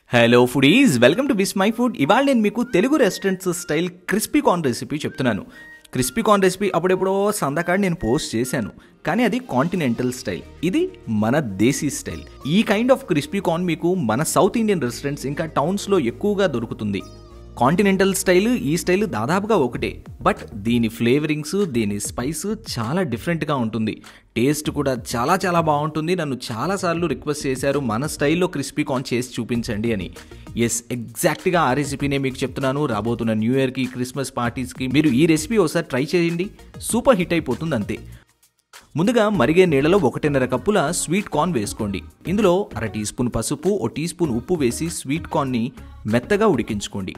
hello foodies welcome to Vismai Food ఇవాళ నేను మీకు Telugu restaurants style crispy corn recipe చెప్తున్నాను క్రిస్పీ కార్న్ రెసిపీ అప్పుడెప్పుడో సందకాడు నేను పోస్ట్ చేశాను కానీ అది కాంటినెంటల్ స్టైల్ ఇది మన దేశీ స్టైల్ ఈ కైండ్ ఆఫ్ క్రిస్పీ కార్న్ మీకు మన సౌత్ ఇండియన్ రెస్టారెంట్స్ ఇంకా టౌన్స్లో ఎక్కువగా దొరుకుతుంది కాంటినెంటల్ స్టైల్ ఈ స్టైల్ దాదాపుగా ఒకటే బట్ దీని ఫ్లేవరింగ్స్ దీని స్పైస్ చాలా డిఫరెంట్గా ఉంటుంది టేస్ట్ కూడా చాలా చాలా బాగుంటుంది నన్ను చాలాసార్లు రిక్వెస్ట్ చేశారు మన స్టైల్లో క్రిస్పీ కార్న్ చేసి చూపించండి అని ఎస్ ఎగ్జాక్ట్గా ఆ రెసిపీనే మీకు చెప్తున్నాను రాబోతున్న న్యూ ఇయర్కి క్రిస్మస్ పార్టీస్కి మీరు ఈ రెసిపీ ఒకసారి ట్రై చేయండి సూపర్ హిట్ అయిపోతుంది అంతే ముందుగా మరిగే నీళ్ళలో ఒకటిన్నర కప్పుల స్వీట్ కార్న్ వేసుకోండి ఇందులో అర టీ స్పూన్ పసుపు ఓ టీ స్పూన్ ఉప్పు వేసి స్వీట్ కార్న్ని మెత్తగా ఉడికించుకోండి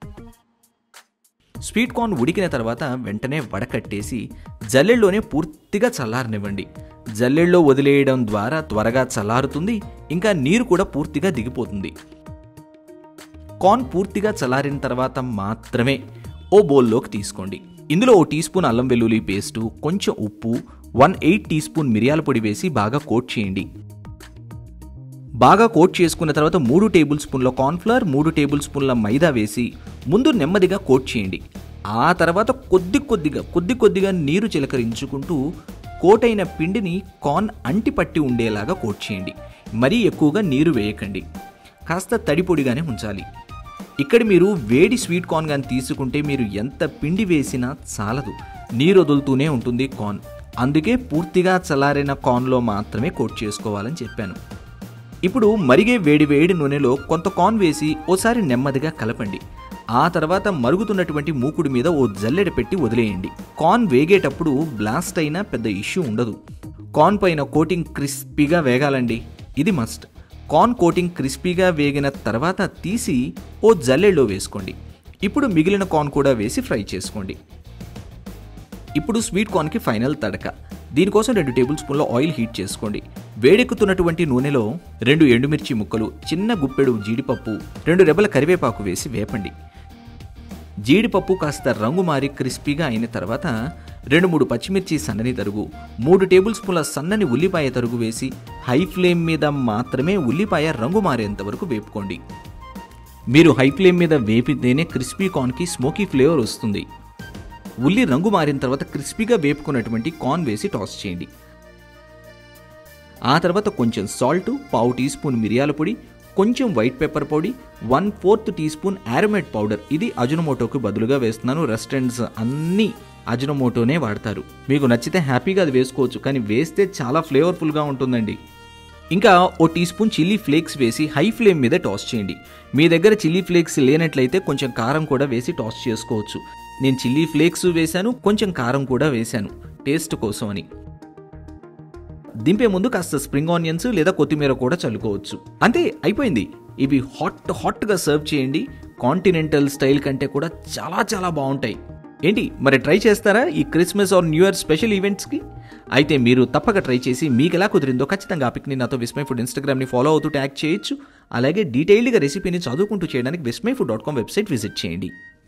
స్వీట్ కార్న్ ఉడికిన తర్వాత వెంటనే వడకట్టేసి జల్లెల్లోనే పూర్తిగా చల్లారనివ్వండి జల్లెల్లో వదిలేయడం ద్వారా త్వరగా చల్లారుతుంది ఇంకా నీరు కూడా పూర్తిగా దిగిపోతుంది కార్న్ పూర్తిగా చల్లారిన తర్వాత మాత్రమే ఓ బౌల్లోకి తీసుకోండి ఇందులో ఓ టీ స్పూన్ అల్లం వెల్లుల్లి పేస్టు కొంచెం ఉప్పు వన్ ఎయిట్ టీ స్పూన్ మిరియాల పొడి వేసి బాగా కోట్ చేయండి బాగా కోట్ చేసుకున్న తర్వాత మూడు టేబుల్ స్పూన్ల కార్న్ఫ్లవర్ మూడు టేబుల్ స్పూన్ల మైదా వేసి ముందు నెమ్మదిగా కోట్ చేయండి ఆ తర్వాత కొద్ది కొద్దిగా కొద్ది కొద్దిగా నీరు చిలకరించుకుంటూ కోట్ అయిన పిండిని కార్న్ అంటి పట్టి ఉండేలాగా కోట్ చేయండి మరీ ఎక్కువగా నీరు వేయకండి కాస్త తడి పొడిగానే ఉంచాలి ఇక్కడ మీరు వేడి స్వీట్ కార్న్ కానీ తీసుకుంటే మీరు ఎంత పిండి వేసినా చాలదు నీరు వదులుతూనే ఉంటుంది కార్న్ అందుకే పూర్తిగా చల్లారిన కార్న్లో మాత్రమే కోట్ చేసుకోవాలని చెప్పాను ఇప్పుడు మరిగే వేడి వేడి నూనెలో కొంత కార్న్ వేసి ఓసారి నెమ్మదిగా కలపండి ఆ తర్వాత మరుగుతున్నటువంటి మూకుడు మీద ఓ జల్లెడ పెట్టి వదిలేయండి కార్న్ వేగేటప్పుడు బ్లాస్ట్ అయినా పెద్ద ఇష్యూ ఉండదు కార్న్ పైన కోటింగ్ క్రిస్పీగా వేగాలండి ఇది మస్ట్ కార్న్ కోటింగ్ క్రిస్పీగా వేగిన తర్వాత తీసి ఓ జల్లెడలో వేసుకోండి ఇప్పుడు మిగిలిన కార్న్ కూడా వేసి ఫ్రై చేసుకోండి ఇప్పుడు స్వీట్ కార్న్కి ఫైనల్ తడక దీనికోసం రెండు టేబుల్ స్పూన్ల ఆయిల్ హీట్ చేసుకోండి వేడెక్కుతున్నటువంటి నూనెలో రెండు ఎండుమిర్చి ముక్కలు చిన్న గుప్పెడు జీడిపప్పు రెండు రెబ్బల కరివేపాకు వేసి వేపండి జీడిపప్పు కాస్త రంగు మారి క్రిస్పీగా అయిన తర్వాత రెండు మూడు పచ్చిమిర్చి సన్నని తరుగు మూడు టేబుల్ స్పూన్ల సన్నని ఉల్లిపాయ తరుగు వేసి హై ఫ్లేమ్ మీద మాత్రమే ఉల్లిపాయ రంగు మారేంత వరకు వేపుకోండి మీరు హై ఫ్లేమ్ మీద వేపితేనే క్రిస్పీ కార్న్కి స్మోకీ ఫ్లేవర్ వస్తుంది ఉల్లి రంగు మారిన తర్వాత క్రిస్పీగా వేపుకున్నటువంటి కార్న్ వేసి టాస్ చేయండి ఆ తర్వాత కొంచెం సాల్ట్ పావు టీ స్పూన్ మిరియాల పొడి కొంచెం వైట్ పెప్పర్ పొడి one fourth teaspoon Aromat powder ఇది అజునమోటోకి బదులుగా వేస్తున్నాను రెస్టారెంట్స్ అన్నీ అజునమోటోనే వాడతారు మీకు నచ్చితే హ్యాపీగా అది వేసుకోవచ్చు కానీ వేస్తే చాలా ఫ్లేవర్ఫుల్గా ఉంటుందండి ఇంకా ఓ టీ స్పూన్ చిల్లీ ఫ్లేక్స్ వేసి హై ఫ్లేమ్ మీద టాస్ చేయండి మీ దగ్గర చిల్లీ ఫ్లేక్స్ లేనట్లయితే కొంచెం కారం కూడా వేసి టాస్ చేసుకోవచ్చు నేను చిల్లీ ఫ్లేక్స్ వేశాను కొంచెం కారం కూడా వేశాను టేస్ట్ కోసం అని దింపే ముందు కాస్త స్ప్రింగ్ ఆనియన్స్ లేదా కొత్తిమీర కూడా చల్లుకోవచ్చు అంతే అయిపోయింది ఇవి హాట్ హాట్గా సర్వ్ చేయండి కాంటినెంటల్ స్టైల్ కంటే కూడా చాలా చాలా బాగుంటాయి ఏంటి మరి ట్రై చేస్తారా ఈ Christmas or New Year special ఈవెంట్స్కి అయితే మీరు తప్పక ట్రై చేసి మీకు ఎలా కుదిరిందో ఖచ్చితంగా ఆ పిక్ని నాతో విస్మై ఫుడ్ ఇన్స్టాగ్రామ్ని ఫాలో అవుతూ ట్యాగ్ చేయొచ్చు అలాగే డీటెయిల్డ్గా రెసిపీని చదువుకుంటూ చేయడానికి Vismai Food dot com website visit చేయండి